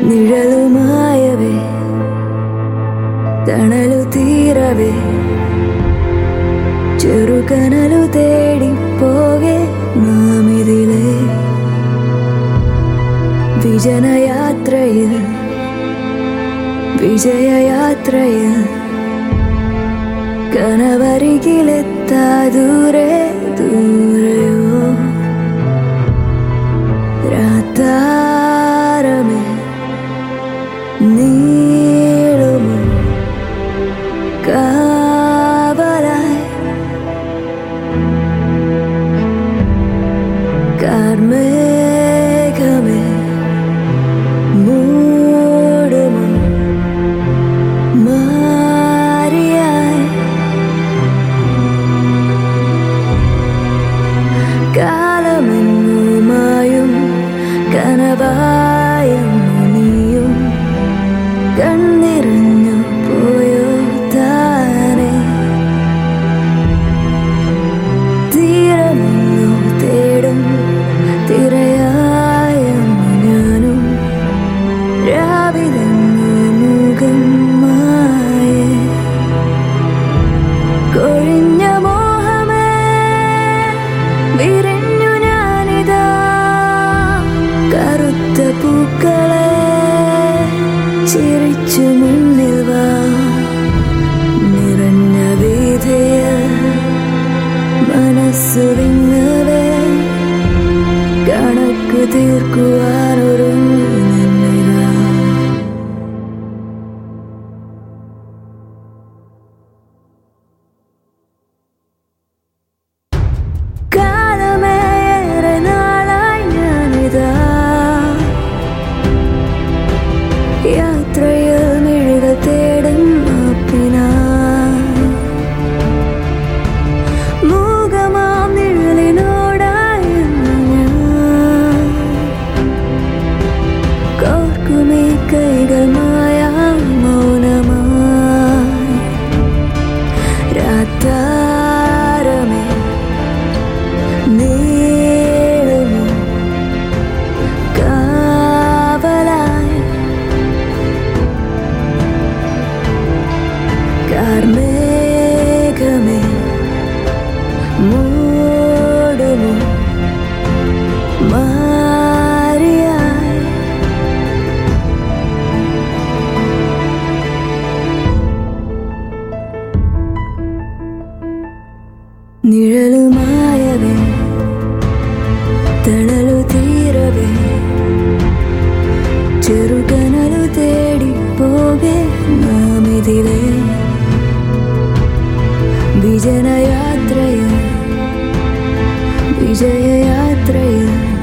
നിഴലുമായവേ തണലു തീരവേ ചെറുകനലു തേടി പോകെ നാം ഇതിലെ വിജനയാത്രയിൽ വിജയയാത്രയിൽ കനവരികിലെത്താ ദൂരെ ദൂരെയോ രാത്താരമേ നീളുമോ കാവലായി കാർമേഘമേ മൂടുമോ മാറിയായി കാലമെന്നുമായും കനവായും നീയും കണ്ണിറഞ്ഞു പോയോ താനെ തീരമെന്നു തേടും തിരയായും ഞാനും രാവിലെന്നു മുഖം മായേ കൊഴിഞ്ഞ മോഹമേ വിരഞ്ഞു ഞാനിതാ കറുത്ത പൂക്കളെ ചിരിച്ചു മുന്നിൽ വാ നിറഞ്ഞ വീഥിയ മനസ്സു വിങ്ങവേ കണക്ക് തീർക്കുവാനൊരുങ്ങി നിന്നിതാ കാലമേറെ നാളായി ഞാനിതാ യാത്രയിൽ മിഴികൾ തേടും മാപ്പിനാ മൂകമാം നിഴലിനോടായി ഞാൻ കോർക്കുമീ കൈകൾ മായാം മൗനമായി രാത്താരമേ നീളുമോ കാവലായി കാർമേഘമേ മൂടുമോ മാറിയായി നിഴലുമായവേ തണലു തീരവേ ചെറുകനലു തേടി പോകെ നാം ഇതിലെ വിജനയാത്രയിൽ വിജയയാത്രയിൽ